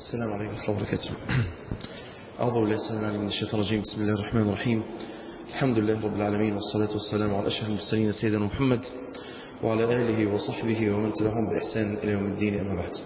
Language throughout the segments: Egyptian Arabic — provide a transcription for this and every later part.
السلام عليكم ورحمة الله وبركاته أعوذ بالله السلام عليكم من الشيطان الرجيم بسم الله الرحمن الرحيم الحمد لله رب العالمين والصلاة والسلام على أشهر المرسلين سيدنا محمد وعلى آله وصحبه ومن تبعهم بإحسان إلى يوم الدين أما بعد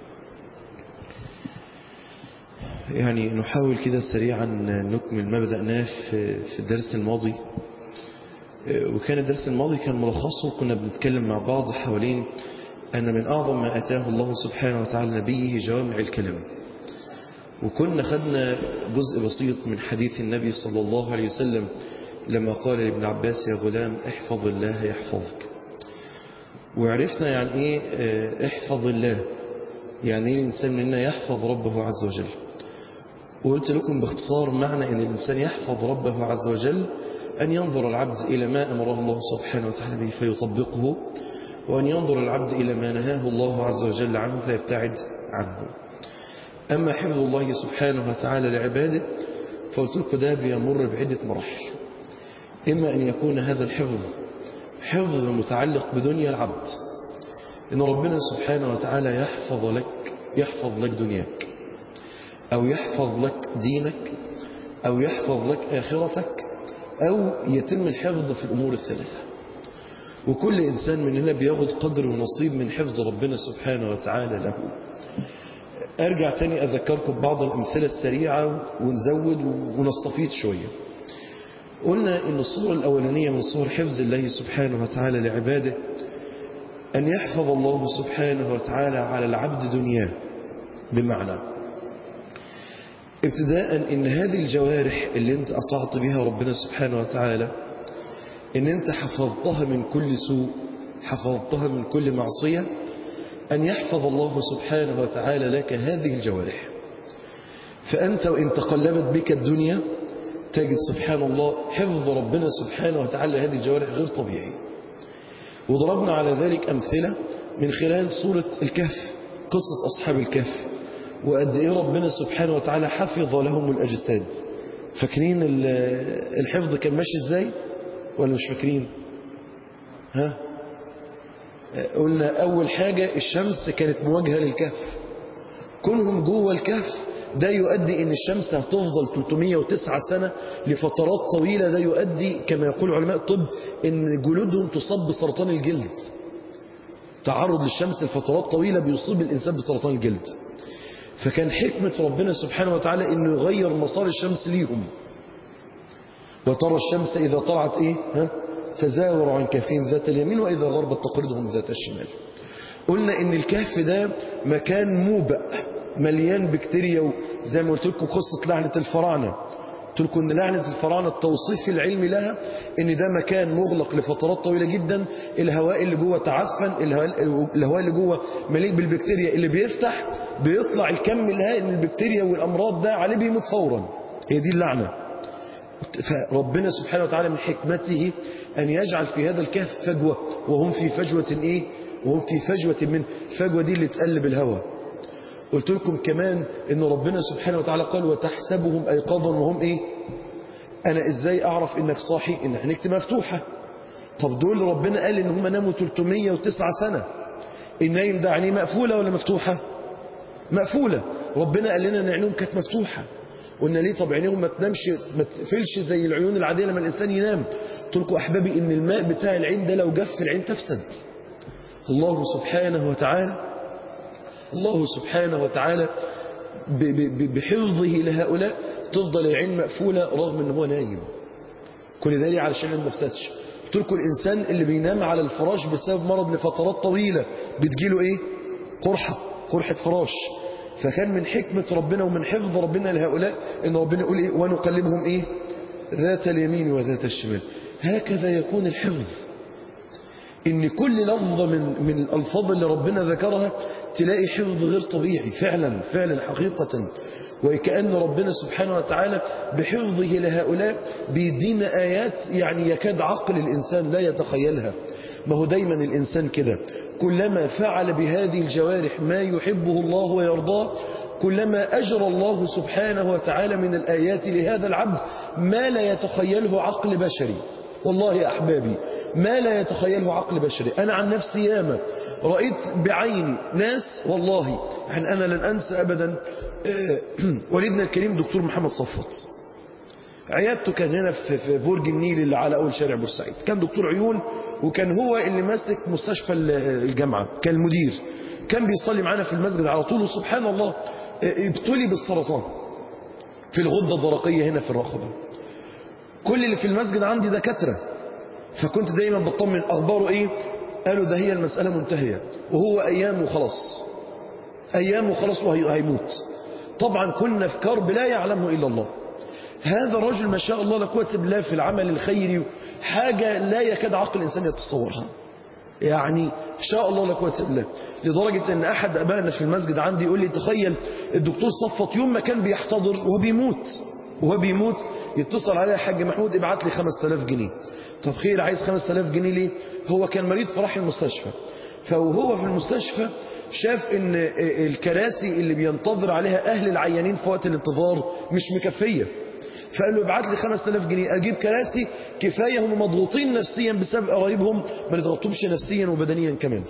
يعني نحاول كده سريعا نكمل ما بدأناه في الدرس الماضي وكان الدرس الماضي كان ملخصه كنا بنتكلم مع بعض حوالين أن من أعظم ما أتاه الله سبحانه وتعالى نبيه جوامع الكلام وكنا خدنا جزء بسيط من حديث النبي صلى الله عليه وسلم لما قال لابن عباس يا غلام احفظ الله يحفظك وعرفنا يعني ايه احفظ الله يعني ايه الإنسان مننا يحفظ ربه عز وجل وقلت لكم باختصار معنى أن الإنسان يحفظ ربه عز وجل أن ينظر العبد إلى ما أمره الله سبحانه وتعالى به فيطبقه وأن ينظر العبد إلى ما نهاه الله عز وجل عنه فيبتعد عنه أما حفظ الله سبحانه وتعالى لعباده فقلت لكم ده بيمر بعدة مراحل إما أن يكون هذا الحفظ حفظ متعلق بدنيا العبد إن ربنا سبحانه وتعالى يحفظ لك يحفظ لك دنياك أو يحفظ لك دينك أو يحفظ لك آخرتك أو يتم الحفظ في الأمور الثلاثة وكل إنسان مننا بياخد قدر ونصيب من حفظ ربنا سبحانه وتعالى له أرجع تاني أذكركم ببعض الأمثلة السريعة ونزود ونستفيد شوية قلنا إن الصورة الأولانية من صور حفظ الله سبحانه وتعالى لعباده أن يحفظ الله سبحانه وتعالى على العبد دنياه بمعنى ابتداء إن هذه الجوارح اللي انت أطعت بها ربنا سبحانه وتعالى إن أنت حفظتها من كل سوء حفظتها من كل معصية أن يحفظ الله سبحانه وتعالى لك هذه الجوارح فأنت وإن تقلبت بك الدنيا تجد سبحان الله حفظ ربنا سبحانه وتعالى هذه الجوارح غير طبيعي وضربنا على ذلك أمثلة من خلال سورة الكهف قصة أصحاب الكهف وقد إيه ربنا سبحانه وتعالى حفظ لهم الأجساد فاكرين الحفظ كان ماشي إزاي ولا مش فاكرين ها قلنا أول حاجة الشمس كانت مواجهة للكهف كونهم جوه الكهف ده يؤدي ان الشمس هتفضل 309 سنة لفترات طويلة ده يؤدي كما يقول علماء الطب ان جلودهم تصاب بسرطان الجلد تعرض للشمس لفترات طويلة بيصيب الإنسان بسرطان الجلد فكان حكمة ربنا سبحانه وتعالى انه يغير مسار الشمس ليهم وترى الشمس إذا طلعت إيه ها تزاور عن كهفهم ذات اليمين وإذا غربت تقرضهم ذات الشمال قلنا إن الكهف ده مكان موبأ مليان بكتيريا زي ما قلت لكم قصة لعنة الفراعنة قلت لكم إن لعنة الفراعنة التوصيف العلمي لها إن ده مكان مغلق لفترات طويلة جدا الهواء اللي جوه تعفن الهواء اللي جوه مليء بالبكتيريا اللي بيفتح بيطلع الكم الهائل من البكتيريا والأمراض ده عليه بيموت فورا هي دي اللعنة فربنا سبحانه وتعالى من حكمته أن يجعل في هذا الكهف فجوة وهم في فجوة إيه وهم في فجوة من الفجوة دي اللي تقلب الهوى قلت لكم كمان ان ربنا سبحانه وتعالى قال وتحسبهم ايقاظا وهم ايه انا ازاي اعرف انك صاحي ان عينك مفتوحة طب دول ربنا قال ان هم ناموا 309 سنة النايم ده عينيه مقفولة ولا مفتوحة مقفولة ربنا قال لنا ان عينهم كانت مفتوحة قلنا ليه طب عينيهم ما تنامش ما تقفلش زي العيون العادية لما الانسان ينام قلت لكم احبابي ان الماء بتاع العين ده لو جف العين تفسد الله سبحانه وتعالى الله سبحانه وتعالى بحفظه لهؤلاء تفضل العين مقفولة رغم ان هو نايم كل ده ليه علشان ما نفسدش قلت لكم الانسان اللي بينام على الفراش بسبب مرض لفترات طويلة بتجيله ايه قرحة قرحة فراش فكان من حكمة ربنا ومن حفظ ربنا لهؤلاء ان ربنا يقول ايه ونقلبهم ايه ذات اليمين وذات الشمال هكذا يكون الحفظ ان كل لفظة من, من الألفاظ اللي ربنا ذكرها تلاقي حفظ غير طبيعي فعلا فعلا حقيقة وكأن ربنا سبحانه وتعالى بحفظه لهؤلاء بيدينا آيات يعني يكاد عقل الإنسان لا يتخيلها ما هو دايما الإنسان كده كلما فعل بهذه الجوارح ما يحبه الله ويرضاه كلما أجرى الله سبحانه وتعالى من الآيات لهذا العبد ما لا يتخيله عقل بشري والله يا أحبابي ما لا يتخيله عقل بشري أنا عن نفسي ياما رأيت بعيني ناس والله يعني أنا لن أنسى أبدا والدنا الكريم دكتور محمد صفت عيادته كان هنا في في برج النيل اللي على أول شارع بورسعيد كان دكتور عيون وكان هو اللي ماسك مستشفى الجامعة كان المدير كان بيصلي معانا في المسجد على طول وسبحان الله ابتلي بالسرطان في الغدة الدرقية هنا في الرقبة كل اللي في المسجد عندي دكاترة فكنت دايما بطمن أخباره إيه قالوا ده هي المسألة منتهية وهو أيام وخلاص أيام وخلاص وهيموت طبعا كنا في كرب لا يعلمه إلا الله هذا الرجل ما شاء الله لا قوه بالله في العمل الخيري حاجة لا يكاد عقل الإنسان يتصورها يعني شاء الله لا قوه بالله لدرجة ان احد ابائنا في المسجد عندي يقول لي تخيل الدكتور صفت يوم ما كان بيحتضر وهو بيموت وهو بيموت يتصل عليه حاج محمود ابعت لي 5000 جنيه طب خير عايز 5000 جنيه ليه هو كان مريض فراح المستشفى فوهو في المستشفى شاف ان الكراسي اللي بينتظر عليها اهل العيانين في وقت الانتظار مش مكفيه فقال له ابعت لي 5000 جنيه اجيب كراسي كفايه هم مضغوطين نفسيا بسبب قرايبهم ما نضغطهمش نفسيا وبدنيا كمان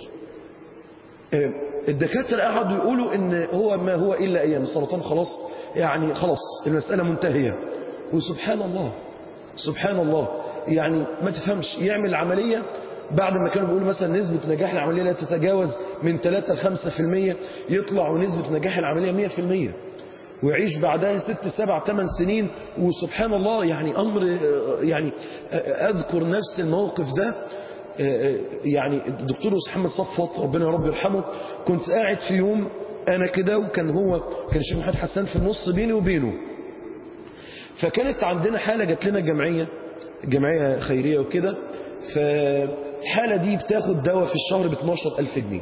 الدكاتره قعدوا يقولوا ان هو ما هو الا ايام السرطان خلاص يعني خلاص المساله منتهيه وسبحان الله سبحان الله يعني ما تفهمش يعمل عمليه بعد ما كانوا بيقولوا مثلا نسبة نجاح العملية لا تتجاوز من 3 ل 5% يطلع ونسبة نجاح العملية 100% ويعيش بعدها ست سبع ثمان سنين وسبحان الله يعني أمر يعني أذكر نفس الموقف ده يعني الدكتور محمد صفوت ربنا يا رب يرحمه كنت قاعد في يوم أنا كده وكان هو كان الشيخ محمد حسان في النص بيني وبينه فكانت عندنا حالة جات لنا جمعية جمعية خيرية وكده فالحالة دي بتاخد دواء في الشهر ب 12000 جنيه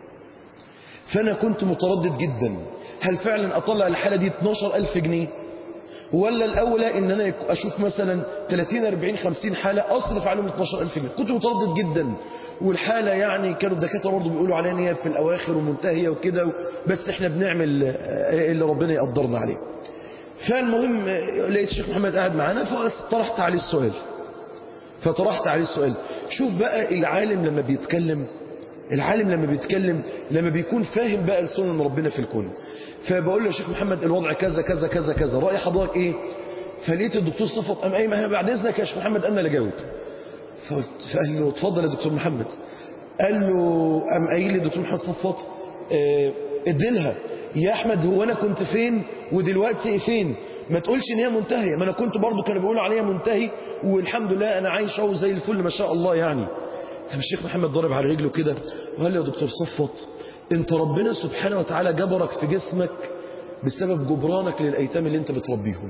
فأنا كنت متردد جدا هل فعلا أطلع الحالة دي 12000 جنيه ولا الأولى إن أنا أشوف مثلا 30 40 50 حالة أصرف عليهم 12000 جنيه كنت متردد جدا والحالة يعني كانوا الدكاترة برضه بيقولوا عليها ان هي في الأواخر ومنتهية وكده بس إحنا بنعمل اللي ربنا يقدرنا عليه فالمهم لقيت الشيخ محمد قاعد معانا فطرحت عليه السؤال فطرحت عليه السؤال شوف بقى العالم لما بيتكلم العالم لما بيتكلم لما بيكون فاهم بقى لسنن ربنا في الكون فبقول له يا شيخ محمد الوضع كذا كذا كذا كذا رأي حضرتك ايه فلقيت الدكتور صفت قام قايم ما بعد اذنك يا شيخ محمد انا اللي جاوب فقلت فقال له اتفضل يا دكتور محمد قال له قام قايل لي الدكتور محمد صفت اه اديلها يا احمد هو انا كنت فين ودلوقتي فين ما تقولش ان هي منتهيه ما انا كنت برضو كانوا بيقولوا عليها منتهي والحمد لله انا عايش اهو زي الفل ما شاء الله يعني قام الشيخ محمد ضرب على رجله كده وقال لي يا دكتور صفت انت ربنا سبحانه وتعالى جبرك في جسمك بسبب جبرانك للايتام اللي انت بتربيهم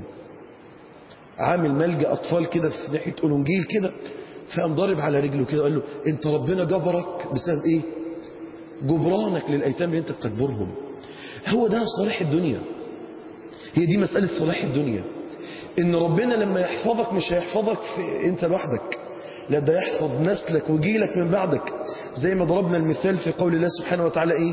عامل ملجأ اطفال كده في ناحيه اولونجيل كده فقام ضارب على رجله كده وقال له انت ربنا جبرك بسبب ايه جبرانك للايتام اللي انت بتجبرهم هو ده صلاح الدنيا هي دي مسألة صلاح الدنيا ان ربنا لما يحفظك مش هيحفظك في انت لوحدك لا ده يحفظ نسلك وجيلك من بعدك زي ما ضربنا المثال في قول الله سبحانه وتعالى ايه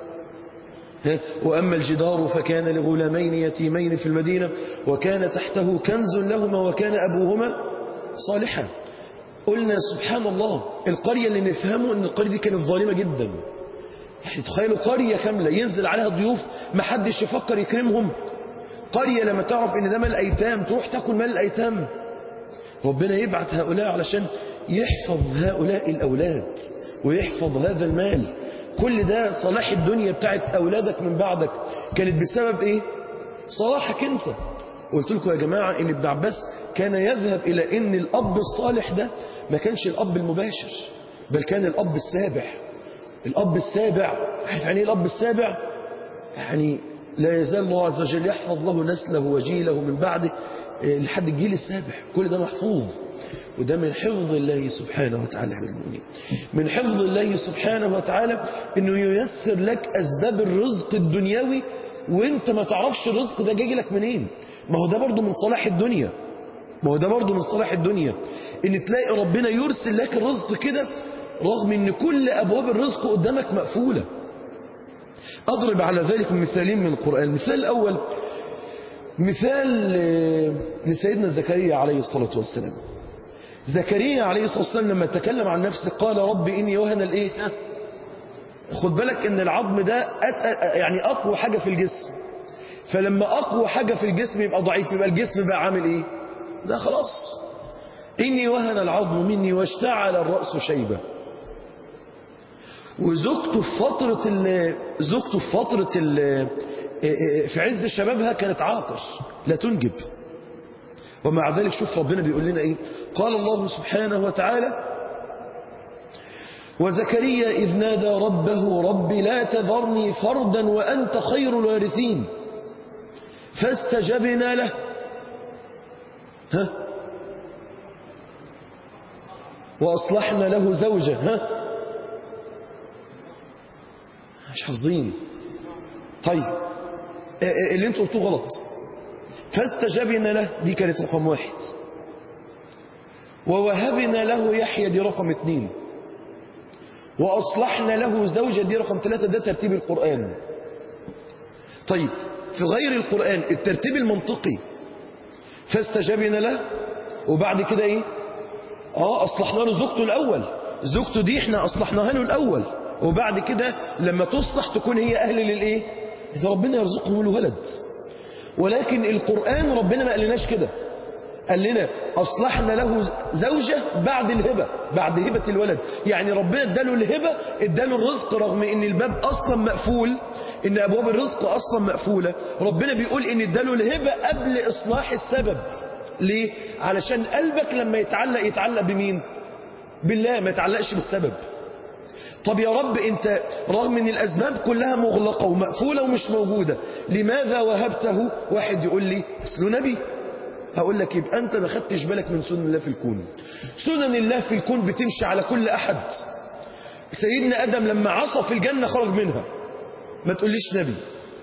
وأما الجدار فكان لغلامين يتيمين في المدينة وكان تحته كنز لهما وكان أبوهما صالحا قلنا سبحان الله القرية اللي نفهمه ان القرية دي كانت ظالمة جدا يعني تخيلوا قرية كاملة ينزل عليها ضيوف ما حدش يفكر يكرمهم قرية لما تعرف ان ده مال ايتام تروح تاكل مال الايتام ربنا يبعث هؤلاء علشان يحفظ هؤلاء الاولاد ويحفظ هذا المال كل ده صلاح الدنيا بتاعت اولادك من بعدك كانت بسبب ايه صلاحك انت قلت لكم يا جماعة ان ابن عباس كان يذهب الى ان الاب الصالح ده ما كانش الاب المباشر بل كان الاب السابع الاب السابع عارف يعني ايه الاب السابع يعني لا يزال الله عز وجل يحفظ له نسله وجيله من بعده لحد الجيل السابع كل ده محفوظ وده من حفظ الله سبحانه وتعالى بالمؤمنين من حفظ الله سبحانه وتعالى انه ييسر لك اسباب الرزق الدنيوي وانت ما تعرفش الرزق ده جاي لك منين ما هو ده برضه من صلاح الدنيا ما هو ده برضه من صلاح الدنيا ان تلاقي ربنا يرسل لك الرزق كده رغم ان كل ابواب الرزق قدامك مقفوله أضرب على ذلك مثالين من القرآن المثال الأول مثال لسيدنا زكريا عليه الصلاة والسلام زكريا عليه الصلاة والسلام لما تكلم عن نفسه قال رب إني وهن الإيه ها؟ خد بالك إن العظم ده أت- يعني أقوى حاجة في الجسم فلما أقوى حاجة في الجسم يبقى ضعيف يبقى الجسم بقى عامل إيه ده خلاص إني وهن العظم مني واشتعل الرأس شيبة وزوجته في فترة ال- زوجته في فترة ال- في عز شبابها كانت عاقر لا تنجب ومع ذلك شوف ربنا بيقول لنا ايه قال الله سبحانه وتعالى وزكريا إذ نادى ربه رب لا تذرني فردا وأنت خير الوارثين فاستجبنا له ها وأصلحنا له زوجة ها مش حافظين طيب ا- ا- اللي انتوا قلتوه غلط فاستجبنا له دي كانت رقم واحد ووهبنا له يحيى دي رقم اتنين وأصلحنا له زوجة دي رقم ثلاثة ده ترتيب القرآن طيب في غير القرآن الترتيب المنطقي فاستجبنا له وبعد كده ايه اه اصلحنا له زوجته الاول زوجته دي احنا اصلحناها له الاول وبعد كده لما تصلح تكون هي اهل للايه ده ربنا يرزقهم الولد ولكن القرآن ربنا ما قالناش كده قال لنا أصلحنا له زوجة بعد الهبة بعد هبة الولد يعني ربنا اداله الهبة اداله الرزق رغم ان الباب اصلا مقفول ان ابواب الرزق اصلا مقفولة ربنا بيقول ان اداله الهبة قبل اصلاح السبب ليه علشان قلبك لما يتعلق يتعلق بمين بالله ما يتعلقش بالسبب طب يا رب انت رغم ان الاسباب كلها مغلقة ومقفولة ومش موجودة لماذا وهبته واحد يقول لي اصله نبي هقول لك يبقى انت ما خدتش بالك من سنن الله في الكون سنن الله في الكون بتمشي على كل احد سيدنا ادم لما عصى في الجنة خرج منها ما تقوليش نبي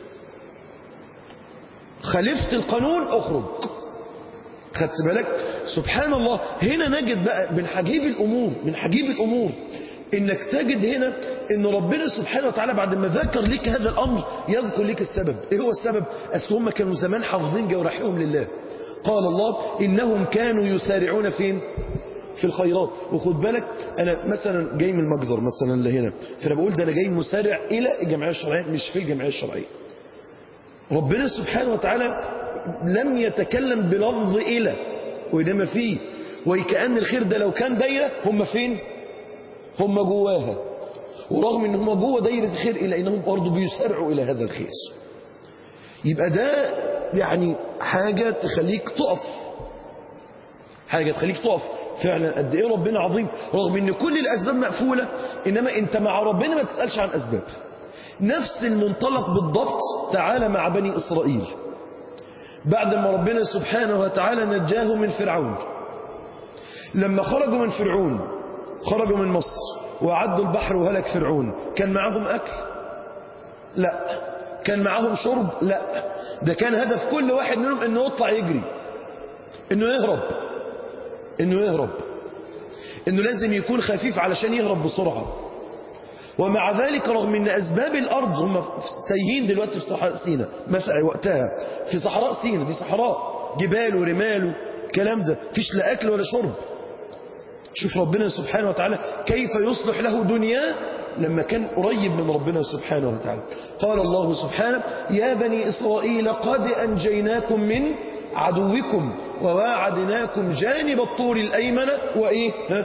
خالفت القانون اخرج خدت بالك سبحان الله هنا نجد بقى من حجيب الامور من حجيب الامور انك تجد هنا ان ربنا سبحانه وتعالى بعد ما ذكر لك هذا الامر يذكر لك السبب ايه هو السبب اصل هم كانوا زمان حافظين جوارحهم لله قال الله انهم كانوا يسارعون فين في الخيرات وخد بالك انا مثلا جاي من المجزر مثلا اللي هنا فانا بقول ده انا جاي مسارع الى الجمعيه الشرعيه مش في الجمعيه الشرعيه ربنا سبحانه وتعالى لم يتكلم بلفظ إلى وإنما فيه وكأن الخير ده لو كان دايرة هم فين هم جواها ورغم ان هم جوه دايرة الخير إلا إنهم برضو بيسارعوا إلى هذا الخير يبقى ده يعني حاجة تخليك تقف حاجة تخليك تقف فعلا قد ايه ربنا عظيم رغم ان كل الاسباب مقفولة انما انت مع ربنا ما تسألش عن اسباب نفس المنطلق بالضبط تعالى مع بني إسرائيل بعد ما ربنا سبحانه وتعالى نجاه من فرعون لما خرجوا من فرعون خرجوا من مصر وعدوا البحر وهلك فرعون كان معهم أكل لا كان معهم شرب لا ده كان هدف كل واحد منهم انه يطلع يجري انه يهرب انه يهرب انه لازم يكون خفيف علشان يهرب بسرعة ومع ذلك رغم ان اسباب الارض هم تايهين دلوقتي في صحراء سينا مثلا وقتها في صحراء سينا دي صحراء جبال ورمال كلام ده فيش لا اكل ولا شرب شوف ربنا سبحانه وتعالى كيف يصلح له دنياه لما كان قريب من ربنا سبحانه وتعالى قال الله سبحانه يا بني إسرائيل قد أنجيناكم من عدوكم وواعدناكم جانب الطور الأيمن وإيه ها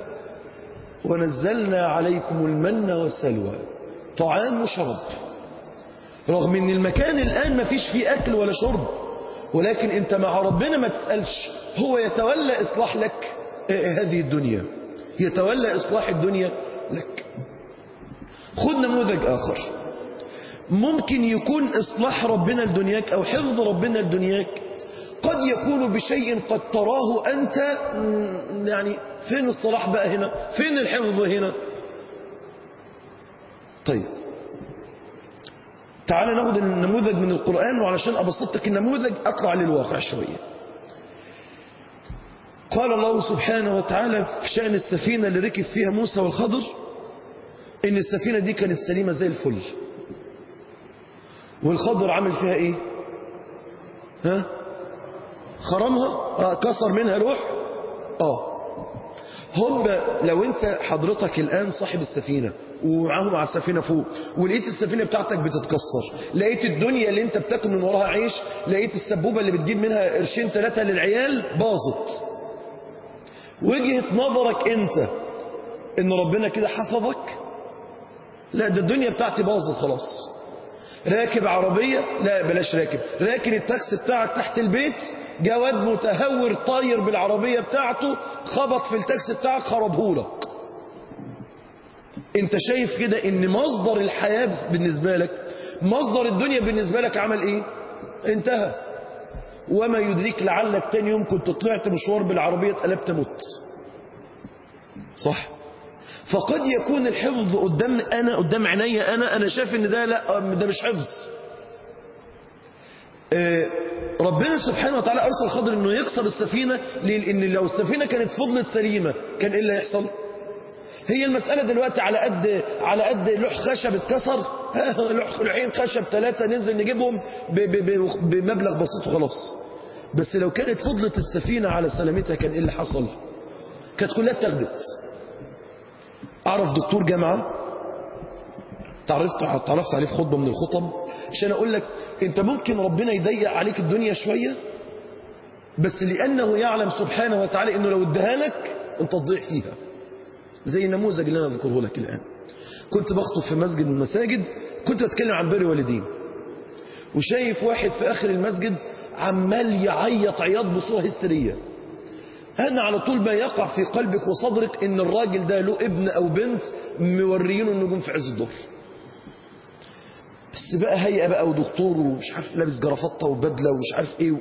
ونزلنا عليكم المن والسلوى طعام وشرب رغم ان المكان الآن ما فيش فيه أكل ولا شرب ولكن انت مع ربنا ما تسألش هو يتولى إصلاح لك هذه الدنيا يتولى إصلاح الدنيا لك خذ نموذج آخر ممكن يكون إصلاح ربنا لدنياك أو حفظ ربنا لدنياك قد يكون بشيء قد تراه أنت يعني فين الصلاح بقى هنا فين الحفظ هنا طيب تعال ناخد النموذج من القرآن وعلشان أبسطك النموذج أطلع للواقع شوية قال الله سبحانه وتعالى في شأن السفينة اللي ركب فيها موسى والخضر إن السفينة دي كانت سليمة زي الفل والخضر عمل فيها إيه ها خرمها آه كسر منها لوح آه هم لو انت حضرتك الآن صاحب السفينة ومعاهم على السفينة فوق ولقيت السفينة بتاعتك بتتكسر لقيت الدنيا اللي انت بتاكل من وراها عيش لقيت السبوبة اللي بتجيب منها قرشين ثلاثة للعيال باظت وجهة نظرك انت ان ربنا كده حفظك لا ده الدنيا بتاعتي باظت خلاص راكب عربية لا بلاش راكب راكن التاكسي بتاعك تحت البيت جواد متهور طاير بالعربية بتاعته خبط في التاكسي بتاعك خربهولك انت شايف كده ان مصدر الحياة بالنسبة لك مصدر الدنيا بالنسبة لك عمل ايه انتهى وما يدريك لعلك تاني يوم كنت طلعت مشوار بالعربية اتقلبت مت صح فقد يكون الحفظ قدام انا قدام عيني انا انا شايف ان ده لا ده مش حفظ آه، ربنا سبحانه وتعالى ارسل الخضر انه يكسر السفينه لان لو السفينه كانت فضلت سليمه كان ايه اللي هيحصل هي المسألة دلوقتي على قد على قد لوح خشب اتكسر ها، لوح لوحين خشب ثلاثة ننزل نجيبهم ب- ب- ب- بمبلغ بسيط وخلاص بس لو كانت فضلت السفينة على سلامتها كان ايه اللي حصل كانت كلها اتاخدت اعرف دكتور جامعة تعرفت تعرفت عليه في خطبة من الخطب عشان اقول لك انت ممكن ربنا يضيق عليك الدنيا شوية بس لانه يعلم سبحانه وتعالى انه لو اداها لك انت تضيع فيها زي النموذج اللي انا اذكره لك الان كنت بخطب في مسجد من المساجد كنت بتكلم عن بر والدين وشايف واحد في اخر المسجد عمال يعيط عياط بصوره هستيريه أنا على طول ما يقع في قلبك وصدرك إن الراجل ده له ابن أو بنت موريينه النجوم في عز الظهر بس بقى هيئة بقى ودكتور ومش عارف لابس جرافطة وبدلة ومش عارف إيه و...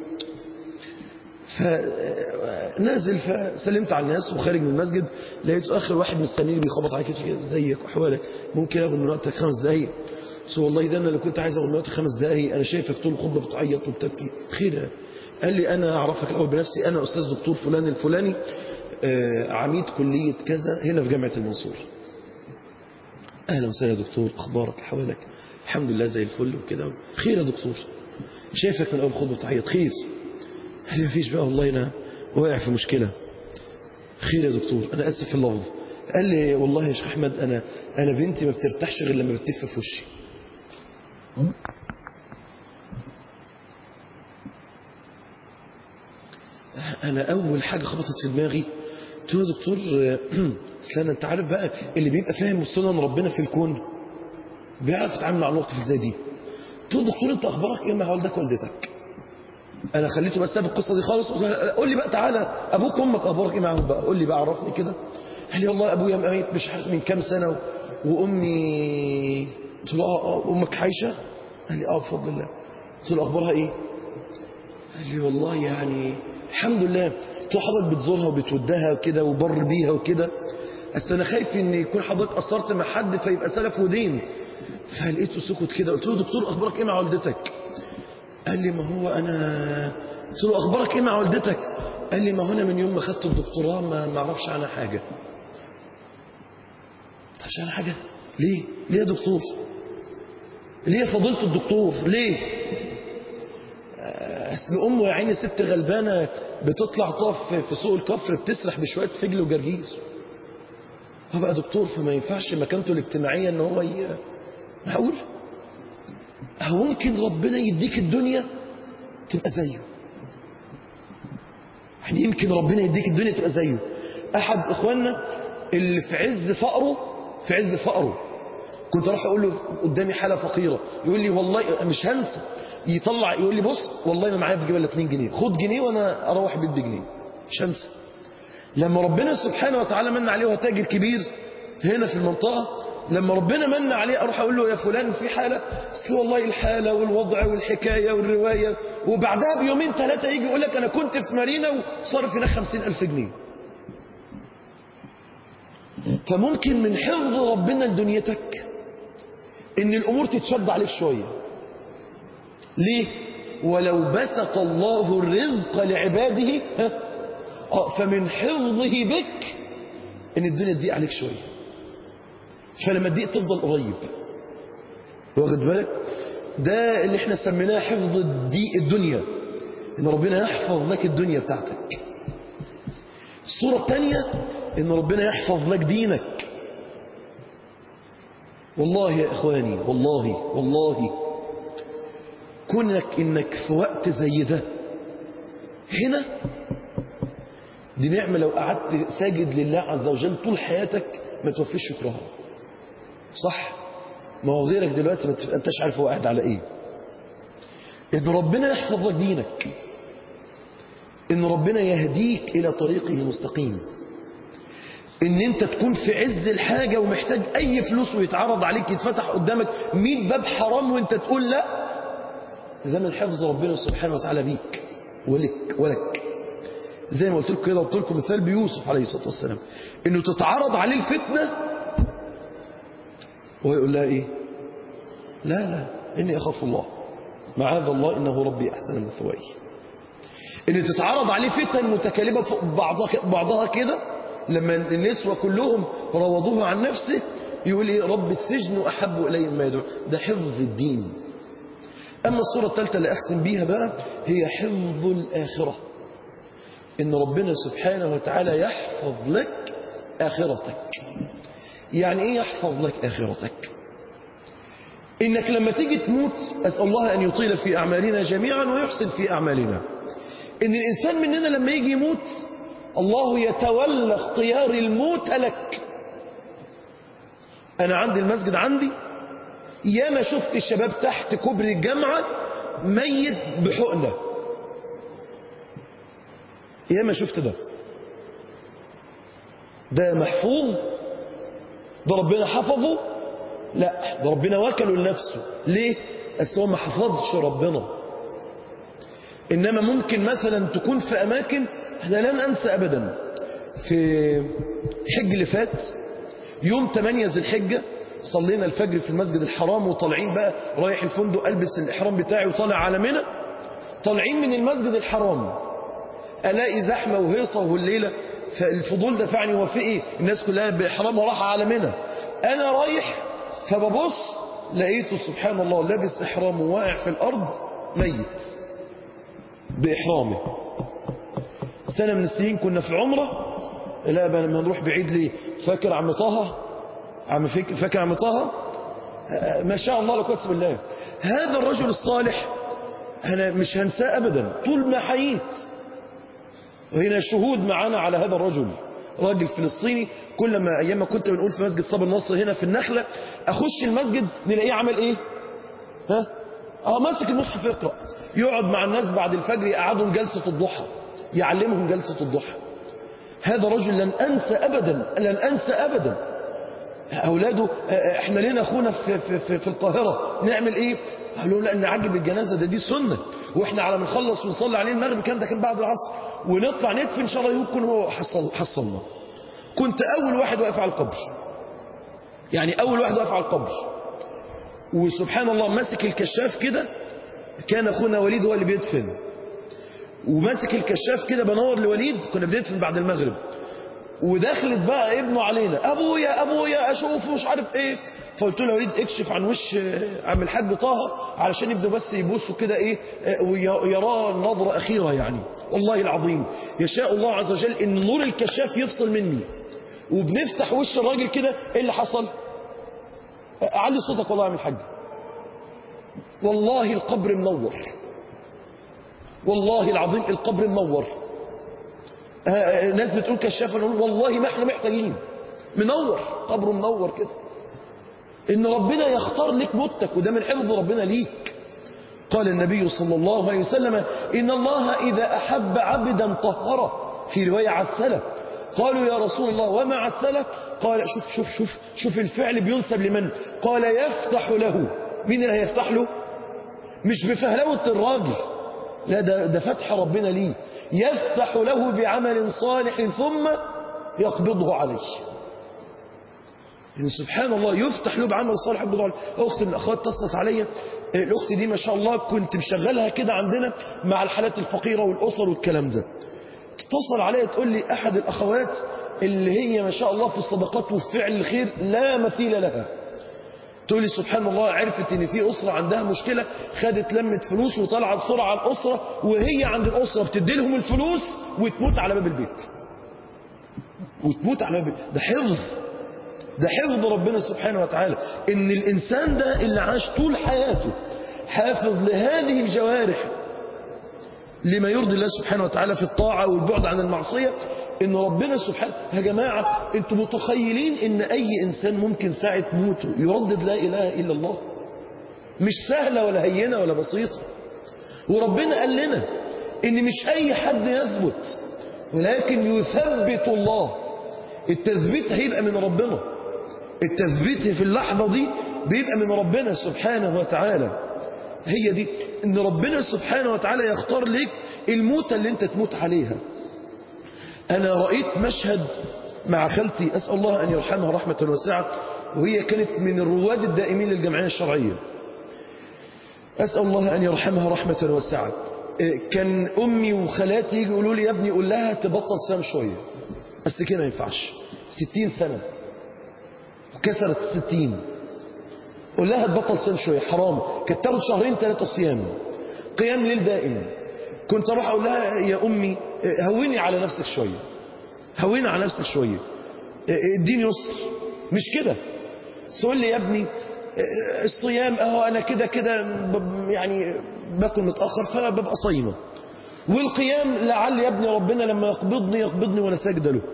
فنازل فسلمت على الناس وخارج من المسجد لقيت آخر واحد مستنيني بيخبط على كتفي كده ازيك وأحوالك ممكن آخد من وقتك خمس دقايق قلت له والله ده أنا اللي كنت عايز آخد من وقتك خمس دقايق أنا شايفك طول الخطبة بتعيط وبتبكي خير قال لي أنا أعرفك الأول بنفسي أنا أستاذ دكتور فلان الفلاني آه، عميد كلية كذا هنا في جامعة المنصورة أهلا وسهلا يا دكتور أخبارك حوالك الحمد لله زي الفل وكده خير يا دكتور شايفك من أول خطبة بتعيط خير قال لي مفيش بقى والله أنا واقع في مشكلة خير يا دكتور أنا آسف في اللفظ قال لي والله يا شيخ أحمد أنا أنا بنتي ما بترتاحش غير لما بتلف في وشي انا اول حاجه خبطت في دماغي قلت له يا دكتور اصل انا انت عارف بقى اللي بيبقى فاهم سنن ربنا في الكون بيعرف يتعامل مع المواقف اللي زي دي قلت له دكتور انت اخبارك ايه مع والدك والدتك انا خليته بس ساب القصه دي خالص قلت له قول لي بقى تعالى ابوك وامك اخبارك ايه معاهم بقى قول لي بقى عرفني كده قال لي والله ابويا ميت مش عارف من كام سنه و... وامي قلت له اه اه امك عايشه قال لي اه بفضل الله قلت له اخبارها ايه قال لي والله يعني الحمد لله قلت له حضرتك بتزورها وبتودها وكده وبر بيها وكده بس انا خايف ان يكون حضرتك قصرت مع حد فيبقى سلف ودين فلقيته سكت كده قلت له دكتور اخبارك ايه مع والدتك قال لي ما هو انا قلت له اخبارك ايه مع والدتك قال لي ما هو انا من يوم ما خدت الدكتوراه ما ما اعرفش عنها حاجه ما تعرفش عنها حاجه ليه ليه يا دكتور ليه يا فضيله الدكتور ليه اصل امه يا عيني ست غلبانه بتطلع تقف في سوق الكفر بتسرح بشويه فجل وجرجير هو بقى دكتور فما ينفعش مكانته الاجتماعيه ان هو ي... معقول هو ممكن ربنا يديك الدنيا تبقى زيه يعني يمكن ربنا يديك الدنيا تبقى زيه احد اخواننا اللي في عز فقره في عز فقره كنت راح اقول له قدامي حاله فقيره يقول لي والله مش هنسى يطلع يقول لي بص والله ما معايا في جيبي الا 2 جنيه خد جنيه وانا اروح البيت بجنيه مش هنسى لما ربنا سبحانه وتعالى من عليه وهو تاجر كبير هنا في المنطقه لما ربنا من عليه اروح اقول له يا فلان في حاله اصل والله الحاله والوضع والحكايه والروايه وبعدها بيومين ثلاثه يجي يقول لك انا كنت في مارينا وصرف هناك 50000 جنيه فممكن من حفظ ربنا لدنيتك ان الامور تتشد عليك شويه ليه ولو بسط الله الرزق لعباده ها؟ آه، فمن حفظه بك ان الدنيا تضيق عليك شويه فلما تضيق تفضل قريب واخد بالك ده اللي احنا سميناه حفظ الدي الدنيا ان ربنا يحفظ لك الدنيا بتاعتك الصورة الثانية ان ربنا يحفظ لك دينك والله يا اخواني والله والله كونك انك في وقت زي ده هنا دي نعمة لو قعدت ساجد لله عز وجل طول حياتك ما توفيش شكرها صح ما هو غيرك دلوقتي ما انتش عارف هو قاعد على ايه ان ربنا يحفظ لك دينك ان ربنا يهديك الى طريقه المستقيم ان انت تكون في عز الحاجة ومحتاج اي فلوس ويتعرض عليك يتفتح قدامك 100 باب حرام وانت تقول لا ده من حفظ ربنا سبحانه وتعالى بيك ولك ولك زي ما قلت لكم كده قلت لكم مثال بيوسف عليه الصلاة والسلام انه تتعرض عليه الفتنة ويقول لها ايه لا لا اني اخاف الله معاذ الله انه ربي احسن مثواي ان تتعرض عليه فتن متكالبة فوق بعضها بعضها كده لما النسوة كلهم روضوه عن نفسه يقول ايه رب السجن احب الي مما يدعو ده حفظ الدين اما الصورة الثالثة اللي اختم بيها بقى هي حفظ الاخرة ان ربنا سبحانه وتعالى يحفظ لك اخرتك يعني ايه يحفظ لك اخرتك انك لما تيجي تموت اسال الله ان يطيل في اعمالنا جميعا ويحسن في اعمالنا ان الانسان مننا لما يجي يموت الله يتولى اختيار الموت لك انا عندي المسجد عندي ياما شفت الشباب تحت كوبري الجامعة ميت بحقنة ياما شفت ده ده محفوظ ده ربنا حفظه لا ده ربنا وكله لنفسه ليه أصل هو ما حفظش ربنا إنما ممكن مثلا تكون في أماكن احنا لن أنسى أبدا في الحج اللي فات يوم 8 ذي الحجة صلينا الفجر في المسجد الحرام وطالعين بقى رايح الفندق ألبس الإحرام بتاعي وطالع على منى طالعين من المسجد الحرام ألاقي زحمة وهيصة والليلة فالفضول دفعني هو في إيه الناس كلها بإحرامها راح على منى أنا رايح فببص لقيته سبحان الله لابس إحرامه واقع في الأرض ميت بإحرامه سنة من السنين كنا في عمرة لا بقى لما نروح بعيد ليه فاكر عم طه عم فاكر, فاكر عم طه ما شاء الله لك واسم الله هذا الرجل الصالح أنا مش هنساه أبدا طول ما حييت وهنا شهود معنا على هذا الرجل راجل فلسطيني كل ما أيام ما كنت بنقول في مسجد صابر النصر هنا في النخلة أخش المسجد نلاقيه عمل إيه ها اه ماسك المصحف يقرأ يقعد مع الناس بعد الفجر يقعدهم جلسة الضحى يعلمهم جلسة الضحى هذا رجل لن أنسى أبدا لن أنسى أبدا أولاده احنا لنا أخونا في, في, في, في القاهرة نعمل إيه قالوا لا نعجب الجنازة ده دي سنة واحنا على ما نخلص ونصلي عليه المغرب كان ده كان بعد العصر ونطلع ندفن ان شاء الله يكون هو حصل حصلنا كنت اول واحد واقف على القبر يعني اول واحد واقف على القبر وسبحان الله ماسك الكشاف كده كان اخونا وليد هو اللي بيدفن وماسك الكشاف كده بنور لوليد كنا بندفن بعد المغرب ودخلت بقى ابنه علينا ابويا ابويا اشوف مش عارف ايه فقلت له وليد اكشف عن وش عم الحاج طه علشان يبدو بس يبوسه كده ايه ويراه نظرة اخيرة يعني والله العظيم يشاء الله عز وجل ان نور الكشاف يفصل مني وبنفتح وش الراجل كده ايه اللي حصل علي صوتك والله يا عم الحاج والله القبر منور والله العظيم القبر منور ناس بتقول كشاف نقول والله ما احنا محتاجين منور قبره منور كده ان ربنا يختار لك موتك وده من حفظ ربنا ليك قال النبي صلى الله عليه وسلم إن الله إذا أحب عبدا طهره في رواية عسلة قالوا يا رسول الله وما عسلة قال شوف شوف شوف شوف الفعل بينسب لمن قال يفتح له مين اللي هيفتح له مش بفهلوة الراجل لا ده, ده فتح ربنا ليه يفتح له بعمل صالح ثم يقبضه عليه إن سبحان الله يفتح له بعمل صالح يقبضه عليه أخت من الأخوات اتصلت عليا الأخت دي ما شاء الله كنت مشغلها كده عندنا مع الحالات الفقيرة والأسر والكلام ده تتصل عليا تقول لي أحد الأخوات اللي هي ما شاء الله في الصدقات وفي فعل الخير لا مثيل لها تقول لي سبحان الله عرفت ان في أسرة عندها مشكلة خدت لمت فلوس وطلع بسرعة على الأسرة وهي عند الأسرة بتدي لهم الفلوس وتموت على باب البيت وتموت على باب ده حفظ ده حفظ ربنا سبحانه وتعالى ان الانسان ده اللي عاش طول حياته حافظ لهذه الجوارح لما يرضي الله سبحانه وتعالى في الطاعة والبعد عن المعصية ان ربنا سبحانه يا جماعة انتم متخيلين ان اي انسان ممكن ساعة موته يردد لا اله الا الله مش سهلة ولا هينة ولا بسيطة وربنا قال لنا ان مش اي حد يثبت ولكن يثبت الله التثبيت هيبقى من ربنا التثبيت في اللحظة دي بيبقى من ربنا سبحانه وتعالى هي دي ان ربنا سبحانه وتعالى يختار لك الموتة اللي انت تموت عليها انا رأيت مشهد مع خالتي اسأل الله ان يرحمها رحمة واسعة وهي كانت من الرواد الدائمين للجمعية الشرعية أسأل الله أن يرحمها رحمة واسعة كان أمي وخالاتي يجي يقولوا لي يا ابني قول لها تبطل صيام شوية أصل كده ما ينفعش ستين سنة وكسرت الستين قول لها تبطل صيام شوية حرام كانت تاخد شهرين ثلاثة صيام قيام ليل دائم كنت أروح أقول لها يا أمي هوني على نفسك شوية هوني على نفسك شوية اديني يسر مش كده تقول لي يا ابني الصيام اهو انا كده كده يعني باكل متاخر فببقى صايمه والقيام لعل يا ابني ربنا لما يقبضني يقبضني وانا ساجده له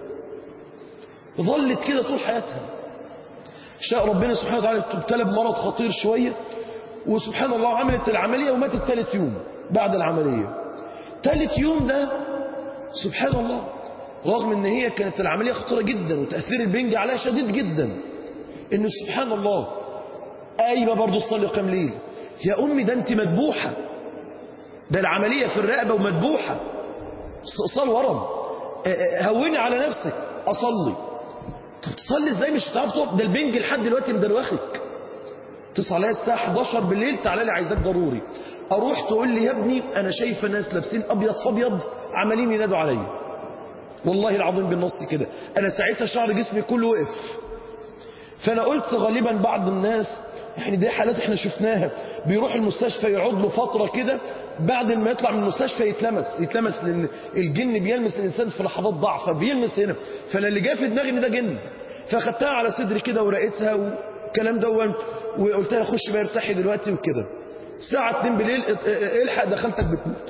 ظلت كده طول حياتها شاء ربنا سبحانه وتعالى تبتلى بمرض خطير شويه وسبحان الله عملت العمليه وماتت ثالث يوم بعد العمليه ثالث يوم ده سبحان الله رغم ان هي كانت العمليه خطيره جدا وتاثير البنج عليها شديد جدا انه سبحان الله قايمة برضه تصلي قيام ليل يا أمي ده أنت مدبوحة ده العملية في الرقبة ومدبوحة استئصال ورم هوني على نفسك أصلي طب تصلي ازاي مش هتعرف تقف ده البنج لحد دلوقتي مدروخك تصحى عليا الساعة 11 بالليل تعالى لي عايزاك ضروري أروح تقول لي يا ابني أنا شايفة ناس لابسين أبيض فأبيض عمالين ينادوا عليا والله العظيم بالنص كده أنا ساعتها شعر جسمي كله وقف فأنا قلت غالبا بعض الناس يعني دي حالات احنا شفناها بيروح المستشفى يقعد له فترة كده بعد ما يطلع من المستشفى يتلمس يتلمس لان الجن بيلمس الانسان في لحظات ضعف فبيلمس هنا فانا اللي جاء في دماغي ان ده جن فاخدتها على صدري كده ورقيتها والكلام دون وقلت لها خش بقى ارتاحي دلوقتي وكده الساعة 2 بالليل الحق دخلتك بتموت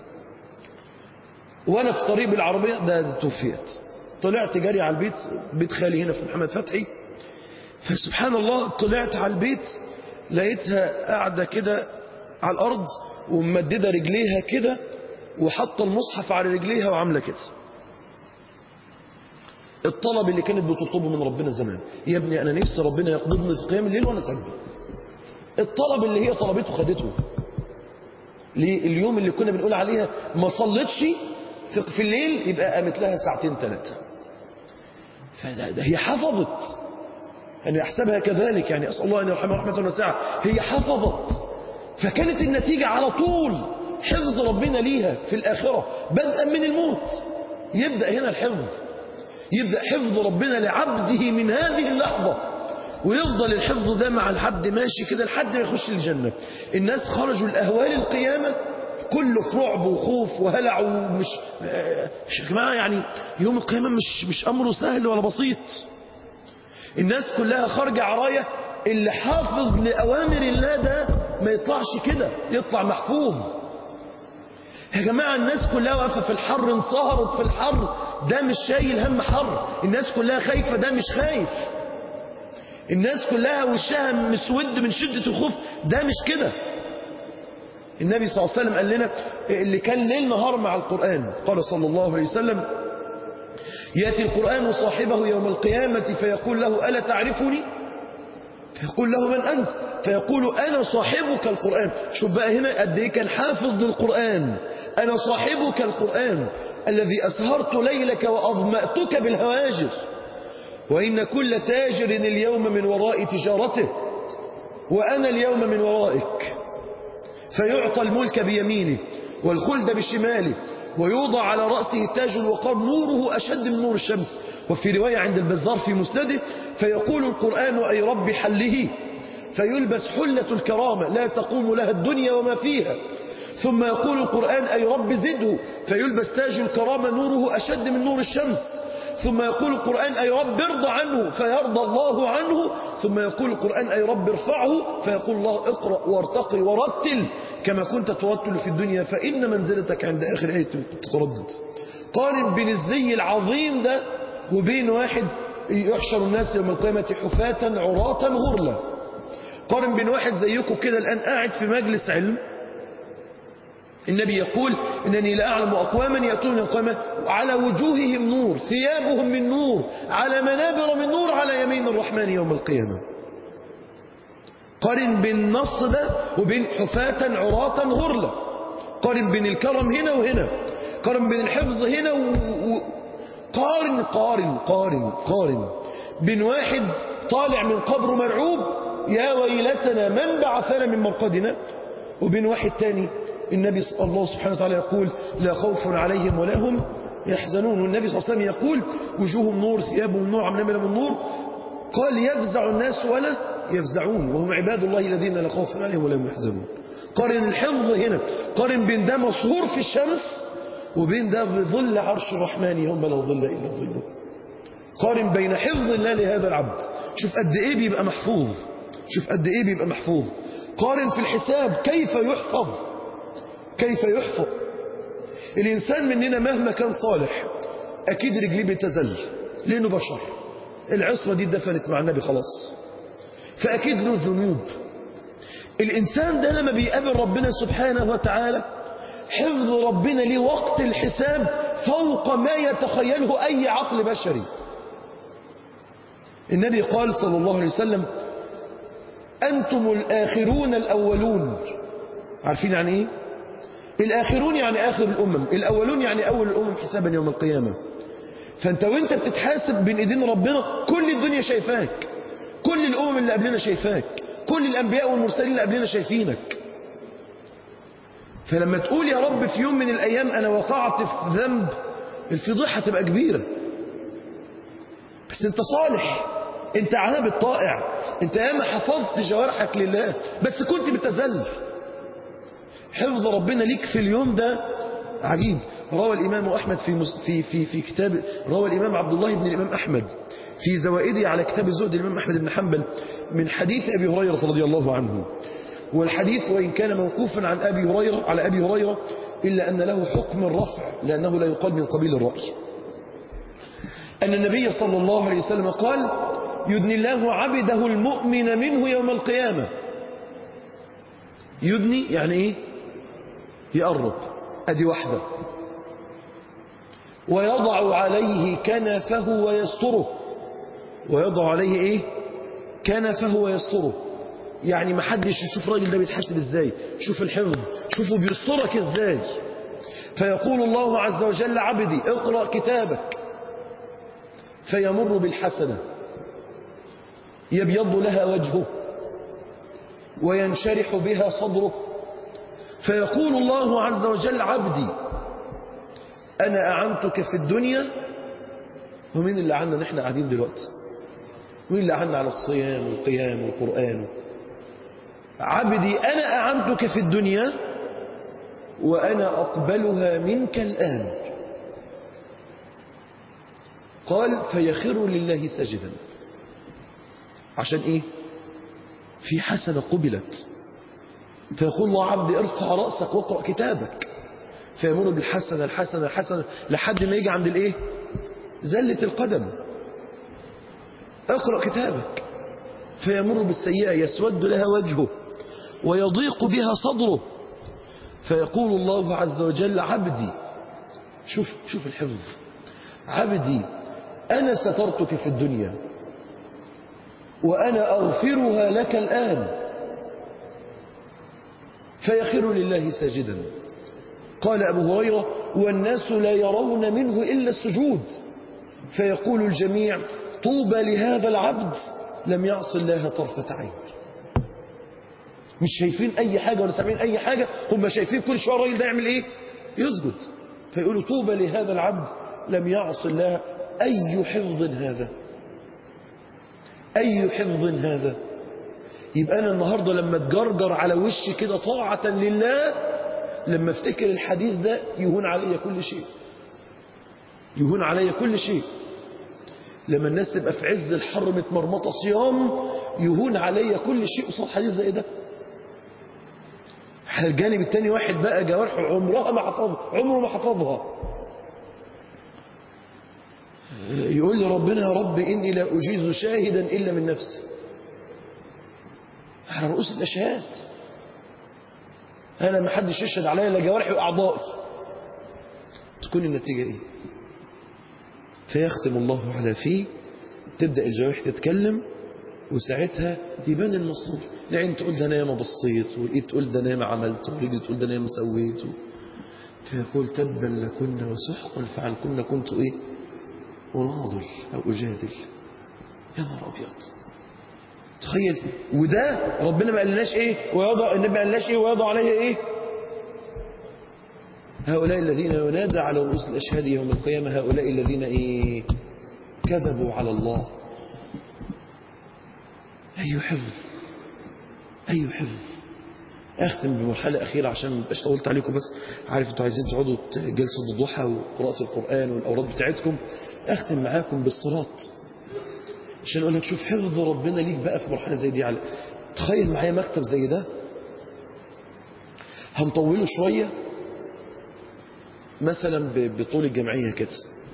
وانا في طريق بالعربية ده, ده توفيت طلعت جري على البيت بيت خالي هنا في محمد فتحي فسبحان الله طلعت على البيت لقيتها قاعدة كده على الأرض وممددة رجليها كده وحاطة المصحف على رجليها وعاملة كده الطلب اللي كانت بتطلبه من ربنا زمان يا ابني أنا نفسي ربنا يقبضني في قيام الليل وأنا ساجد الطلب اللي هي طلبته خدته ليه اليوم اللي كنا بنقول عليها ما صلتش في الليل يبقى قامت لها ساعتين ثلاثة فده هي حفظت أن يحسبها كذلك يعني أسأل الله أن يرحمها رحمة واسعة هي حفظت فكانت النتيجة على طول حفظ ربنا ليها في الآخرة بدءا من الموت يبدأ هنا الحفظ يبدأ حفظ ربنا لعبده من هذه اللحظة ويفضل الحفظ ده مع الحد ماشي كده لحد ما يخش الجنة الناس خرجوا الأهوال القيامة كله في رعب وخوف وهلع ومش يا جماعة يعني يوم القيامة مش مش أمره سهل ولا بسيط الناس كلها خارجة عراية اللي حافظ لأوامر الله ده ما يطلعش كده يطلع محفوظ يا جماعة الناس كلها واقفة في الحر انصهرت في الحر ده مش شايل هم حر الناس كلها خايفة ده مش خايف الناس كلها وشها مسود من شدة الخوف ده مش كده النبي صلى الله عليه وسلم قال لنا اللي كان ليل نهار مع القرآن قال صلى الله عليه وسلم يأتي القرآن صاحبه يوم القيامة فيقول له ألا تعرفني فيقول له من أنت فيقول أنا صاحبك القرآن شوف بقى هنا قد إيه كان حافظ للقرآن أنا صاحبك القرآن الذي أسهرت ليلك وأظمأتك بالهواجر وإن كل تاجر اليوم من وراء تجارته وأنا اليوم من ورائك فيعطى الملك بيمينه والخلد بشماله ويوضع على رأسه تاج الوقار نوره أشد من نور الشمس وفي رواية عند البزار في مسنده فيقول القرآن أي رب حله فيلبس حلة الكرامة لا تقوم لها الدنيا وما فيها ثم يقول القرآن أي رب زده فيلبس تاج الكرامة نوره أشد من نور الشمس ثم يقول القرآن أي رب ارضى عنه فيرضى الله عنه ثم يقول القرآن أي رب ارفعه فيقول الله اقرأ وارتقي ورتل كما كنت ترتل في الدنيا فإن منزلتك عند آخر آية تتردد قارن بين الزي العظيم ده وبين واحد يحشر الناس يوم القيامة حفاة عراة غرلا قارن بين واحد زيكم كده الآن قاعد في مجلس علم النبي يقول إنني لا أعلم أقواما يأتون من القيامة على وجوههم نور ثيابهم من نور على منابر من نور على يمين الرحمن يوم القيامة قارن بين النص ده وبين حفاة عراة غرلا قارن بين الكرم هنا وهنا قارن بين الحفظ هنا و... و... قارن قارن قارن قارن بين واحد طالع من قبره مرعوب يا ويلتنا من بعثنا من مرقدنا وبين واحد تاني النبي الله سبحانه وتعالى يقول لا خوف عليهم ولا هم يحزنون والنبي صلى الله عليه وسلم يقول وجوههم نور ثيابهم نور عملنا من نور قال يفزع الناس ولا يفزعون وهم عباد الله الذين لا خوف عليهم ولا هم يحزنون قارن الحفظ هنا قارن بين ده مصهور في الشمس وبين ده بظل عرش الرحمن يوم لا ظل إلا ظله قارن بين حفظ الله لهذا العبد شوف قد إيه بيبقى محفوظ شوف قد إيه بيبقى محفوظ قارن في الحساب كيف يحفظ كيف يحفظ الإنسان مننا مهما كان صالح أكيد رجليه بتزل لأنه بشر العصمة دي دفنت مع النبي خلاص فأكيد له ذنوب الإنسان ده لما بيقابل ربنا سبحانه وتعالى حفظ ربنا ليه وقت الحساب فوق ما يتخيله أي عقل بشري النبي قال صلى الله عليه وسلم أنتم الآخرون الأولون عارفين يعني إيه الآخرون يعني آخر الأمم الأولون يعني أول الأمم حسابا يوم القيامة فأنت وانت بتتحاسب بين إيدين ربنا كل الدنيا شايفاك كل الأمم اللي قبلنا شايفاك كل الأنبياء والمرسلين اللي قبلنا شايفينك فلما تقول يا رب في يوم من الأيام أنا وقعت في ذنب الفضيحة تبقى كبيرة بس انت صالح انت عابد طائع انت ياما حفظت جوارحك لله بس كنت بتزل حفظ ربنا ليك في اليوم ده عجيب روى الإمام أحمد في, في, في, في كتاب روى الإمام عبد الله بن الإمام أحمد في زوائده على كتاب الزهد الإمام أحمد بن حنبل من حديث أبي هريرة رضي الله عنه والحديث وإن كان موقوفا عن أبي هريرة على أبي هريرة إلا أن له حكم الرفع لأنه لا يقال من قبيل الرأي أن النبي صلى الله عليه وسلم قال يدني الله عبده المؤمن منه يوم القيامة يدني يعني إيه يقرب أدي واحدة ويضع عليه كنفه ويستره ويضع عليه إيه كنفه ويستره يعني ما حدش يشوف الراجل ده بيتحاسب ازاي شوف الحفظ شوفوا بيسترك ازاي فيقول الله عز وجل عبدي اقرأ كتابك فيمر بالحسنة يبيض لها وجهه وينشرح بها صدره فيقول الله عز وجل عبدي أنا أعنتك في الدنيا ومين اللي عنا نحن قاعدين دلوقتي مين اللي عنا على الصيام والقيام والقرآن عبدي أنا أعنتك في الدنيا وأنا أقبلها منك الآن قال فيخر لله ساجدا عشان إيه في حسنة قبلت فيقول الله عبدي ارفع رأسك واقرأ كتابك فيمر بالحسنة الحسنة الحسنة لحد ما يجي عند الايه زلة القدم اقرأ كتابك فيمر بالسيئة يسود لها وجهه ويضيق بها صدره فيقول الله عز وجل عبدي شوف شوف الحفظ عبدي أنا سترتك في الدنيا وأنا أغفرها لك الآن فيخر لله ساجدا قال أبو هريرة والناس لا يرون منه إلا السجود فيقول الجميع طوبى لهذا العبد لم يعص الله طرفة عين مش شايفين أي حاجة ولا سامعين أي حاجة هم شايفين كل شوية الراجل ده يعمل إيه يسجد فيقولوا طوبى لهذا العبد لم يعص الله أي حفظ هذا أي حفظ هذا يبقى أنا النهاردة لما تجرجر على وشي كده طاعة لله لما افتكر الحديث ده يهون علي كل شيء يهون علي كل شيء لما الناس تبقى في عز الحر متمرمطة صيام يهون عليا كل شيء قصاد حديث زي ده على الجانب التاني واحد بقى جوارحه عمرها ما حفظها عمره ما حفظها يقول لي ربنا يا رب إني لا أجيز شاهدا إلا من نفسي على رؤوس الأشهاد أنا ما حدش يشهد عليا إلا جوارحي وأعضائي تكون النتيجة إيه فيختم الله على فيه تبدأ الجوارح تتكلم وساعتها يبان المصروف العين تقول ده انا ياما بصيت والايد تقول ده انا ياما عملت والرجل تقول ده انا ياما سويت فيقول تبا لكن وسحقا فعنكن كنت ايه اناضل او اجادل يا نهار ابيض تخيل وده ربنا ما قالناش ايه ويضع النبي ما قالناش ايه ويضع عليه ايه هؤلاء الذين ينادى على رؤوس الاشهاد يوم القيامه هؤلاء الذين ايه كذبوا على الله أي حفظ أي حفظ أختم بمرحلة أخيرة عشان ما ابقاش طولت عليكم بس عارف أنتوا عايزين تقعدوا جلسة الضحى وقراءة القرآن والأوراد بتاعتكم أختم معاكم بالصلاة عشان أقول لك شوف حفظ ربنا ليك بقى في مرحلة زي دي على تخيل معايا مكتب زي ده هنطوله شوية مثلا بطول الجمعية كده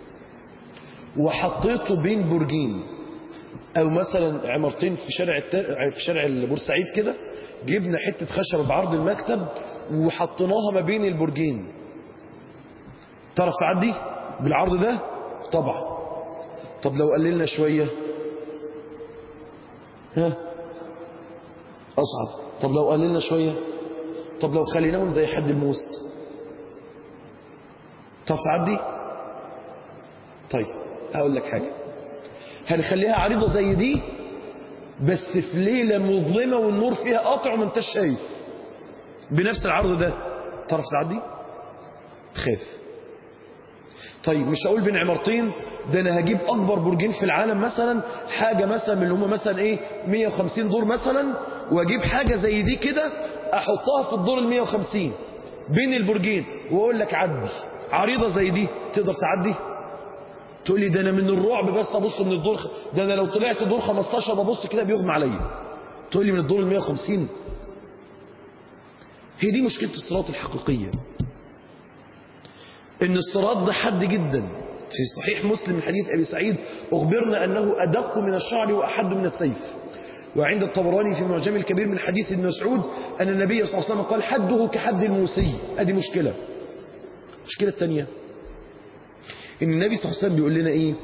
وحطيته بين برجين او مثلا عمارتين في شارع التر... في شارع بورسعيد كده جبنا حته خشب بعرض المكتب وحطيناها ما بين البرجين تعرف تعدي بالعرض ده طبعا طب لو قللنا شويه ها اصعب طب لو قللنا شويه طب لو خليناهم زي حد الموس تعرف تعدي طيب هقول لك حاجه هنخليها عريضة زي دي بس في ليلة مظلمة والنور فيها قاطع وما انتش شايف بنفس العرض ده تعرف تعدي تخاف طيب مش هقول بين عمارتين ده انا هجيب اكبر برجين في العالم مثلا حاجة مثلا من اللي هم مثلا ايه 150 دور مثلا واجيب حاجة زي دي كده احطها في الدور ال 150 بين البرجين واقول لك عدي عريضة زي دي تقدر تعدي تقول لي ده انا من الرعب بس ابص من الدور خ... ده انا لو طلعت دور 15 ببص كده بيغمى عليا تقول لي من الدور ال 150 هي دي مشكله الصراط الحقيقيه ان الصراط ده حد جدا في صحيح مسلم من حديث ابي سعيد اخبرنا انه ادق من الشعر واحد من السيف وعند الطبراني في معجم الكبير من حديث ابن مسعود ان النبي صلى الله عليه وسلم قال حده كحد الموسي ادي مشكله المشكله الثانيه ان النبي صلى الله عليه وسلم بيقول لنا ايه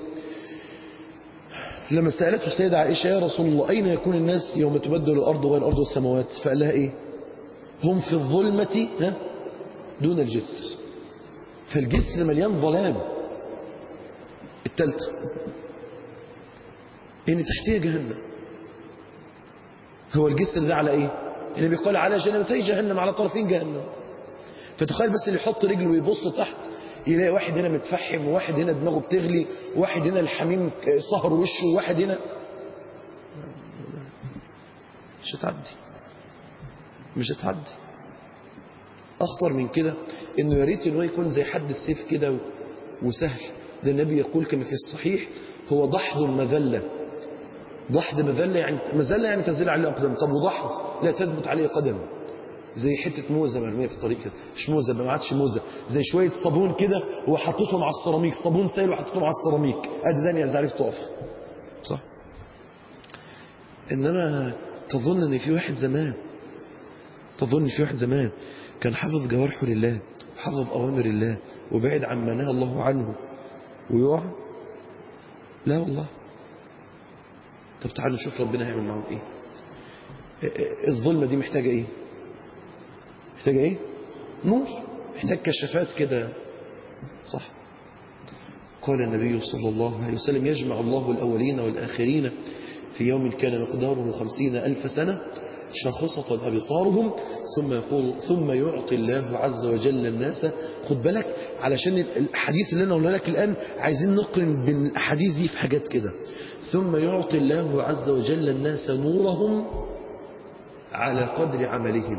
لما سألته السيدة عائشة يا رسول الله أين يكون الناس يوم تبدل الأرض غير الأرض والسماوات فقال لها إيه هم في الظلمة ها دون الجسر فالجسر مليان ظلام التالتة إن تحتيه جهنم هو الجسر ده على إيه النبي قال على جنبتي جهنم على طرفين جهنم فتخيل بس اللي يحط رجله ويبص تحت يلاقي واحد هنا متفحم وواحد هنا دماغه بتغلي وواحد هنا الحميم صهر وشه وواحد هنا مش هتعدي مش هتعدي اخطر من كده انه يا ريت انه يكون زي حد السيف كده وسهل ده النبي يقول كما في الصحيح هو ضحض مذله ضحض مذله يعني مذله يعني تنزل عليه اقدام طب وضحض لا تثبت عليه قدم زي حتة موزة مرمية في الطريق كده مش موزة ما عادش موزة زي شوية صابون كده وحطيتهم على السيراميك صابون سائل وحطيتهم على السيراميك ادي دانيا زعرف تقف صح انما تظن ان في واحد زمان تظن في واحد زمان كان حافظ جوارحه لله وحافظ اوامر الله وبعد عن ما نهى الله عنه ويقع لا والله طب تعالوا نشوف ربنا هيعمل معاهم ايه الظلمة دي محتاجة ايه محتاجة ايه نور محتاج كشفات كده صح قال النبي صلى الله عليه وسلم يجمع الله الأولين والآخرين في يوم كان مقداره خمسين ألف سنة شاخصة أبصارهم ثم يقول ثم يعطي الله عز وجل الناس خد بالك علشان الحديث اللي أنا أقول لك الآن عايزين نقرن بين الأحاديث دي في حاجات كده ثم يعطي الله عز وجل الناس نورهم على قدر عملهم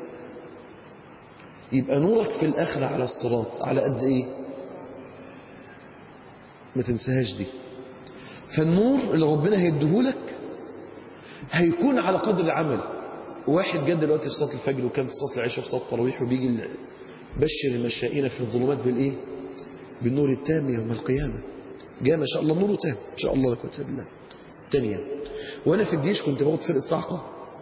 يبقى نورك في الآخرة على الصراط على قد إيه ما تنساهاش دي فالنور اللي ربنا هيديهولك هيكون على قدر العمل واحد جد دلوقتي في صلاة الفجر وكان في صلاة العشاء في صلاة التراويح وبيجي ال- بشر المشائين في الظلمات بالايه بالنور التام يوم القيامة جاء ما شاء الله نوره تام ان شاء الله لا قوه الا بالله تانيا وانا في الجيش كنت باخد فرقة صاعقة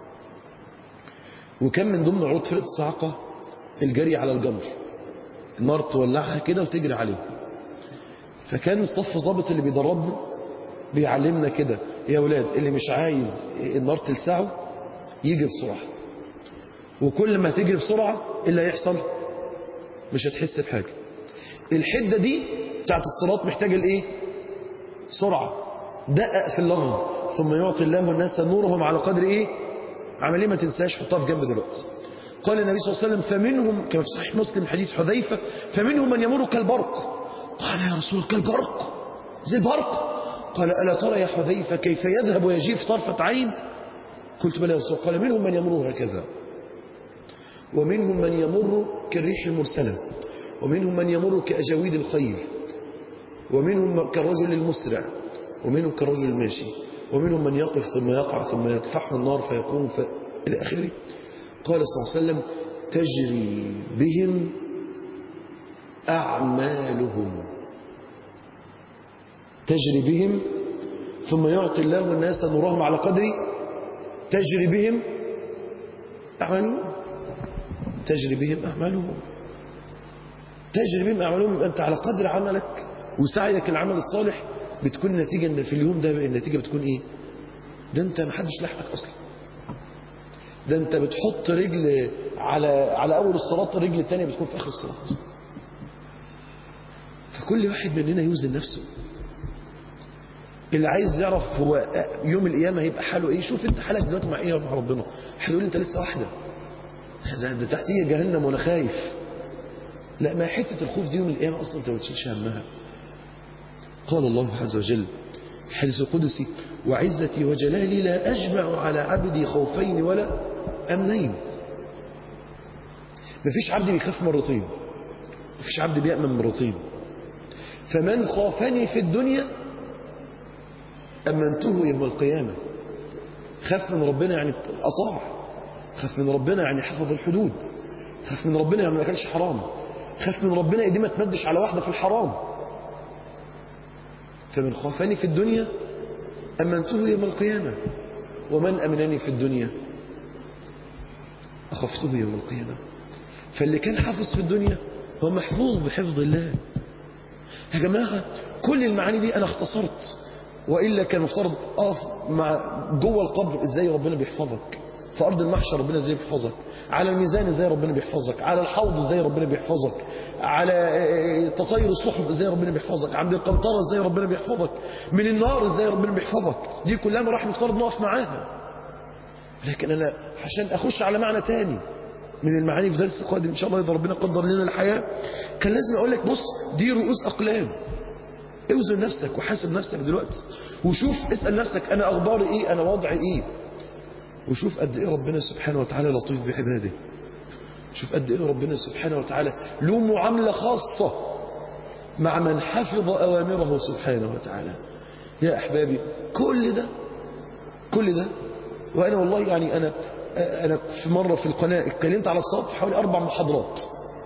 وكان من ضمن عروض فرقة الصاعقة الجري على الجمر النار تولعها كده وتجري عليه فكان الصف ظابط اللي بيدربنا بيعلمنا كده يا ولاد اللي مش عايز النار تلسعه يجي بسرعة وكل ما تجري بسرعة إيه اللي هيحصل مش هتحس بحاجة الحدة دي بتاعت الصراط محتاجة الايه سرعة دقق في اللفظ ثم يعطي الله الناس نورهم على قدر ايه عمليه ما تنساش حطها في جنب دلوقتي قال النبي صلى الله عليه وسلم فمنهم كما في صحيح مسلم حديث حذيفة فمنهم من يمر كالبرق قال يا رسول الله كالبرق زي البرق قال ألا ترى يا حذيفة كيف يذهب ويجيف طرفة عين قلت بلى يا رسول الله قال منهم من يمر هكذا ومنهم من يمر كالريح المرسلة ومنهم من يمر كأجاويد الخيل ومنهم كالرجل المسرع ومنهم كالرجل الماشي ومنهم من يقف ثم يقع ثم يطفحه النار فيقوم ف... إلى آخره قال صلى الله عليه وسلم تجري بهم أعمالهم تجري بهم ثم يعطي الله الناس نورهم على قدر تجري بهم أعمالهم تجري بهم أعمالهم تجري بهم أعمالهم أنت على قدر عملك وسعيك العمل الصالح بتكون النتيجة إن في اليوم ده النتيجة بتكون إيه ده أنت ما حدش لحقك أصلا ده أنت بتحط رجل على على أول الصراط الرجل الثانية بتكون في آخر الصراط فكل واحد مننا يوزن نفسه اللي عايز يعرف هو يوم القيامة هيبقى حاله ايه شوف انت حالك دلوقتي مع ايه مع ربنا هتقول انت لسه واحدة ده, ده تحتيه جهنم وانا خايف لا ما حتة الخوف دي يوم القيامة اصلا انت ما بتشيلش همها قال الله عز وجل في الحديث القدسي وعزتي وجلالي لا أجمع على عبدي خوفين ولا أمنين مفيش عبد بيخاف مرتين مفيش عبد بيأمن مرتين فمن خافني في الدنيا أمنته يوم القيامة خاف من ربنا يعني أطاع خاف من ربنا يعني حفظ الحدود خاف من ربنا يعني ما كانش حرام خاف من ربنا ايديه ما تمدش على واحدة في الحرام فمن خافني في الدنيا أمنته يوم القيامة ومن أمنني في الدنيا أخفته يوم القيامة فاللي كان حافظ في الدنيا هو محفوظ بحفظ الله يا جماعة كل المعاني دي أنا اختصرت وإلا كان مفترض أقف مع جوه القبر إزاي ربنا بيحفظك في أرض المحشر ربنا إزاي بيحفظك على الميزان إزاي ربنا بيحفظك على الحوض إزاي ربنا بيحفظك على تطير الصحف إزاي ربنا بيحفظك عند القنطرة إزاي ربنا بيحفظك من النار إزاي ربنا بيحفظك دي كلها مراحل مفترض نقف معاها لكن أنا عشان أخش على معنى تاني من المعاني في درس قادم إن شاء الله إذا ربنا قدر لنا الحياة كان لازم أقول لك بص دي رؤوس أقلام اوزن نفسك وحاسب نفسك دلوقتي وشوف اسأل نفسك أنا أخباري إيه أنا وضعي إيه وشوف قد إيه ربنا سبحانه وتعالى لطيف بعباده شوف قد إيه ربنا سبحانه وتعالى له معاملة خاصة مع من حفظ أوامره سبحانه وتعالى يا أحبابي كل ده كل ده وأنا والله يعني أنا أنا في مرة في القناة اتكلمت على الصلاة في حوالي أربع محاضرات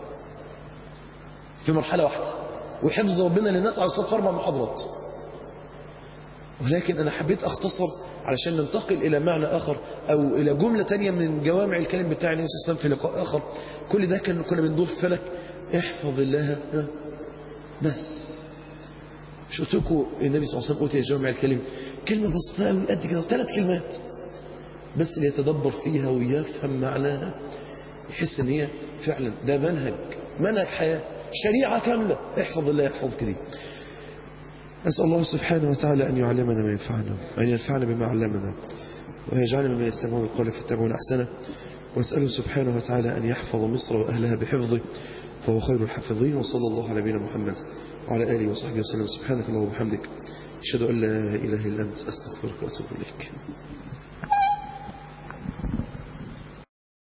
في مرحلة واحدة وحفظ ربنا للناس على الصلاة في أربع محاضرات ولكن أنا حبيت أختصر علشان ننتقل إلى معنى آخر أو إلى جملة تانية من جوامع الكلم بتاع النبي صلى الله عليه وسلم في لقاء آخر كل ده كان كنا بندور في فلك احفظ الله بس مش قلت لكم النبي صلى الله عليه وسلم قلت يا جوامع الكلم كلمة بسيطة قوي قد كده ثلاث كلمات بس اللي يتدبر فيها ويفهم معناها يحس ان هي فعلا ده منهج منهج حياة شريعة كاملة احفظ الله يحفظك دي أسأل الله سبحانه وتعالى أن يعلمنا ما ينفعنا وأن ينفعنا بما علمنا ويجعلنا مما يستمعون القول فاتبعون أحسنه وأسأله سبحانه وتعالى أن يحفظ مصر وأهلها بحفظه فهو خير الحافظين وصلى الله على نبينا محمد وعلى آله وصحبه وسلم سبحانك اللهم وبحمدك أشهد أن لا إله إلا أنت أستغفرك وأتوب إليك